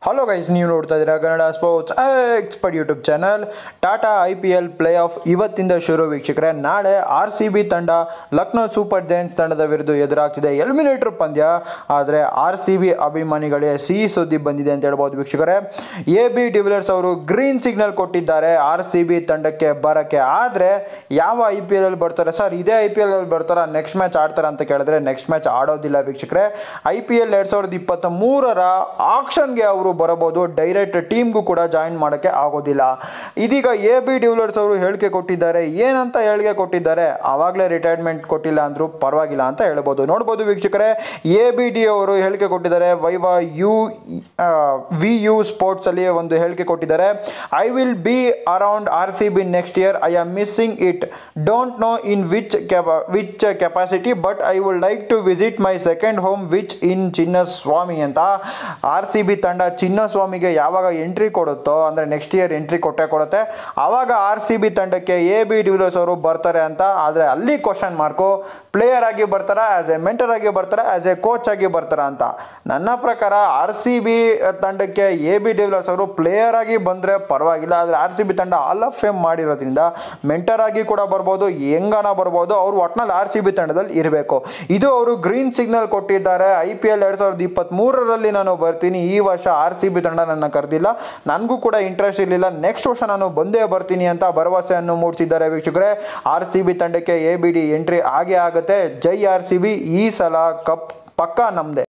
hello guys ನೀವು ನೋಡ್ತಾ ಇದ್ದೀರಾ Kannada sports expert YouTube channel Tata I P L play off ಇವತ್ತಿಂದ ಶುರು ವೀಕ್ಷಕರೇ ನಾಳೆ ಆರ್ ಸಿ ಬಿ ತಂಡ ಲಕ್ನೋ ಸೂಪರ್ ಜೈನ್ಸ್ ತಂಡದ ವಿರುದ್ಧ ಎದುರಾಗ್ತಿದೆ ಎಲಿಮಿನೇಟರ್ ಪಂದ್ಯ ಆದರೆ ಆರ್ ಸಿ ಬಿ ಅಭಿಮಾನಿಗಳಿಗೆ ಸಿಹಿ ಸುದ್ದಿ ಬಂದಿದೆ ಅಂತ ಹೇಳ್ಬೋದು ವೀಕ್ಷಕರೇ ಎ ಬಿ ಡಿವಿಲಿಯರ್ಸ್ ಅವರು ಗ್ರೀನ್ ಸಿಗ್ನಲ್ ಕೊಟ್ಟಿದ್ದಾರೆ ಆರ್ ಸಿ ಬಿ ತಂಡಕ್ಕೆ ಬರೋಕ್ಕೆ ಆದರೆ ಯಾವ ಐ ಪಿ ಎಲ್ ಅಲ್ಲಿ ಬರ್ತಾರೆ ಸರ್ ಇದೇ ಐ ಪಿ ಎಲ್ ಅಲ್ಲಿ ಬರ್ತಾರಾ ನೆಕ್ಸ್ಟ್ ಮ್ಯಾಚ್ ಆಡ್ತಾರ ಅಂತ ಕೇಳಿದ್ರೆ ನೆಕ್ಸ್ಟ್ ಮ್ಯಾಚ್ ಆಡೋದಿಲ್ಲ ವೀಕ್ಷಕರೇ ಐ ಪಿ ಎಲ್ ಎರಡು ಸಾವಿರದ ಇಪ್ಪತ್ತ ಮೂರರ ಆಕ್ಷನ್ಗೆ ಅವರು ಬರಬಹುದು ಡೈರೆಕ್ಟ್ ಟೀಮ್ಗೂ ಕೂಡ ಜಾಯಿನ್ ಮಾಡೋಕ್ಕೆ ಆಗೋದಿಲ್ಲ ಇದೀಗ ಎ ಬಿ ಡಿವಿಲರ್ಸ್ ಅವರು ಹೇಳಿಕೆ ಕೊಟ್ಟಿದ್ದಾರೆ ಏನಂತ ಹೇಳಿಕೆ ಕೊಟ್ಟಿದ್ದಾರೆ ಆವಾಗಲೇ ರಿಟೈರ್ಮೆಂಟ್ ಕೊಟ್ಟಿಲ್ಲ ಅಂದರೂ ಪರವಾಗಿಲ್ಲ ಅಂತ ಹೇಳ್ಬೋದು ನೋಡ್ಬೋದು ವೀಕ್ಷಕರೇ ಎ ಬಿ ಡಿ ಅವರು ಹೇಳಿಕೆ ಕೊಟ್ಟಿದ್ದಾರೆ ವೈವಾ ಯು ವಿ ಯು ಸ್ಪೋರ್ಟ್ಸಲ್ಲಿ ಒಂದು ಹೇಳಿಕೆ ಕೊಟ್ಟಿದ್ದಾರೆ I will be around R C B next year I am missing it don't know in which capa which capacity but I would like to visit my second home which in Chinnaswamy ಅಂತ R C B ತಂಡ ಚಿನ್ನಸ್ವಾಮಿಗೆ ಯಾವಾಗ entry ಕೊಡುತ್ತೋ ಅಂದರೆ next year entry ಕೊಟ್ಟೆ ಕೊಡುತ್ತೆ ಆವಾಗ R C B ತಂಡಕ್ಕೆ A B de Villiers ಅವರು ಬರ್ತಾರೆ ಅಂತ ಆದರೆ ಅಲ್ಲಿ ಕ್ವಶನ್ ಮಾರ್ಕು ಪ್ಲೇಯರ್ ಆಗಿ ಬರ್ತಾರಾ ಆ್ಯಸ್ ಎ ಮೆಂಟರ್ ಆಗಿ ಬರ್ತಾರಾ ಆ್ಯಸ್ ಎ ಕೋಚ್ ಆಗಿ ಬರ್ತಾರಾ ಅಂತ ನನ್ನ ಪ್ರಕಾರ ಆರ್ ಸಿ ಬಿ ತಂಡಕ್ಕೆ ಎ ಬಿ ಡಿವಿಲಿಯರ್ಸ್ ಅವರು ಪ್ಲೇಯರ್ ಆಗಿ ಬಂದರೆ ಪರವಾಗಿಲ್ಲ ಆದರೆ ಆರ್ ಸಿ ಬಿ ತಂಡ ಆಲ್ ಆಫ್ ಫೇಮ್ ಮಾಡಿರೋದ್ರಿಂದ ಮೆಂಟರ್ ಆಗಿ ಕೂಡ ಬರ್ಬೋದು ಹೆಂಗನ ಬರ್ಬೋದು ಅವರು ಒಟ್ನಲ್ಲಿ ಆರ್ ಸಿ ಬಿ ತಂಡದಲ್ಲಿ ಇರಬೇಕು ಇದು ಅವರು ಗ್ರೀನ್ ಸಿಗ್ನಲ್ ಕೊಟ್ಟಿದ್ದಾರೆ ಐ ಪಿ ಎಲ್ ಎರಡು ಸಾವಿರದ ಇಪ್ಪತ್ತ್ಮೂರರಲ್ಲಿ ನಾನು ಬರ್ತೀನಿ ಈ ವರ್ಷ ಆರ್ ಸಿ ಬಿ ತಂಡ ನನ್ನ ಕರೆದಿಲ್ಲ ನನಗೂ ಕೂಡ ಇಂಟ್ರೆಸ್ಟ್ ಇರಲಿಲ್ಲ ನೆಕ್ಸ್ಟ್ ವರ್ಷ ನಾನು ಬಂದೇ ಬರ್ತೀನಿ ಅಂತ ಭರವಸೆಯನ್ನು ಮೂಡಿಸಿದ್ದಾರೆ ವೀಕ್ಷಕರೇ ಆರ್ ಸಿ ಬಿ ತಂಡಕ್ಕೆ ಎ ಬಿ ಡಿ ಎಂಟ್ರಿ ಆಗೇ ಆಗುತ್ತೆ ಜೈ ಆರ್ ಸಿ ಬಿ ಈ ಸಲ ಕಪ್ ಪಕ್ಕಾ ನಮ್ಮದೇ